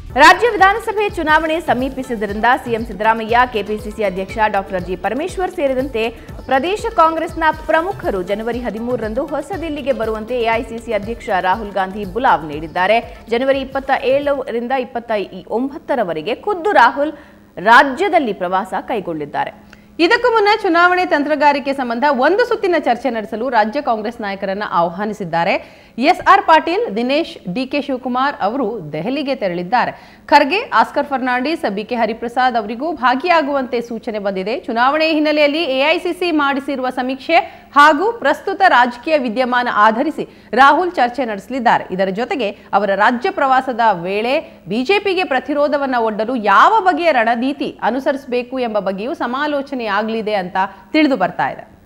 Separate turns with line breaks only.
ರಾಜ್ಯ ವಿಧಾನಸಭೆ ಚುನಾವಣೆ ಸಮೀಪಿಸಿದ್ದರಿಂದ ಸಿಎಂ ಸಿದ್ದರಾಮಯ್ಯ ಕೆಪಿಸಿಸಿ ಅಧ್ಯಕ್ಷ ಡಾಕ್ಟರ್ ಜಿ ಪರಮೇಶ್ವರ್ ಸೇರಿದಂತೆ ಪ್ರದೇಶ ಕಾಂಗ್ರೆಸ್ನ ಪ್ರಮುಖರು ಜನವರಿ ಹದಿಮೂರರಂದು ಹೊಸದಿಲ್ಲಿಗೆ ಬರುವಂತೆ ಎಐಸಿಸಿ ಅಧ್ಯಕ್ಷ ರಾಹುಲ್ ಗಾಂಧಿ ಬುಲಾವ್ ನೀಡಿದ್ದಾರೆ ಜನವರಿ ಇಪ್ಪತ್ತ ಏಳರಿಂದ ಇಪ್ಪತ್ತ ಒಂಬತ್ತರವರೆಗೆ ಖುದ್ದು ರಾಹುಲ್ ರಾಜ್ಯದಲ್ಲಿ ಪ್ರವಾಸ ಕೈಗೊಳ್ಳಿದ್ದಾರೆ
ಇದಕ್ಕೂ ಮುನ್ನ ಚುನಾವಣೆ ತಂತ್ರಗಾರಿಕೆ ಸಂಬಂಧ ಒಂದು ಸುತ್ತಿನ ಚರ್ಚೆ ನಡೆಸಲು ರಾಜ್ಯ ಕಾಂಗ್ರೆಸ್ ನಾಯಕರನ್ನ ಆಹ್ವಾನಿಸಿದ್ದಾರೆ S R Patil Dinesh DK Shivakumar ಅವರು ದೆಹಲಿಗೆ ತೆರಳಿದ್ದಾರೆ ಖರ್ಗೆ ಆಸ್ಕರ್ ಫರ್ನಾಂಡಿಸ್ ಬಿಕೆ ಹರಿಪ್ರಸಾದ್ ಅವರಿಗೂ ಭಾಗಿಯಾಗುವಂತೆ ಸೂಚನೆ ಬಂದಿದೆ ಚುನಾವಣೆ ಹಿನ್ನೆಲೆಯಲ್ಲಿ ಎಐಸಿಸಿ ಮಾಡಿಸಿರುವ ಸಮೀಕ್ಷೆ ಹಾಗೂ ಪ್ರಸ್ತುತ ರಾಜಕೀಯ ವಿದ್ಯಮಾನ ಆಧರಿಸಿ ರಾಹುಲ್ ಚರ್ಚೆ ನಡೆಸಲಿದ್ದಾರೆ ಇದರ ಜೊತೆಗೆ ಅವರ ರಾಜ್ಯ ಪ್ರವಾಸದ ವೇಳೆ ಬಿಜೆಪಿಗೆ ಪ್ರತಿರೋಧವನ್ನ ಒಡ್ಡಲು ಯಾವ ಬಗೆಯ ರಣನೀತಿ ಅನುಸರಿಸಬೇಕು ಎಂಬ ಬಗ್ಗೆಯೂ ಸಮಾಲೋಚನೆ ಆಗಲಿದೆ ಅಂತ ತಿಳಿದು ಬರ್ತಾ ಇದೆ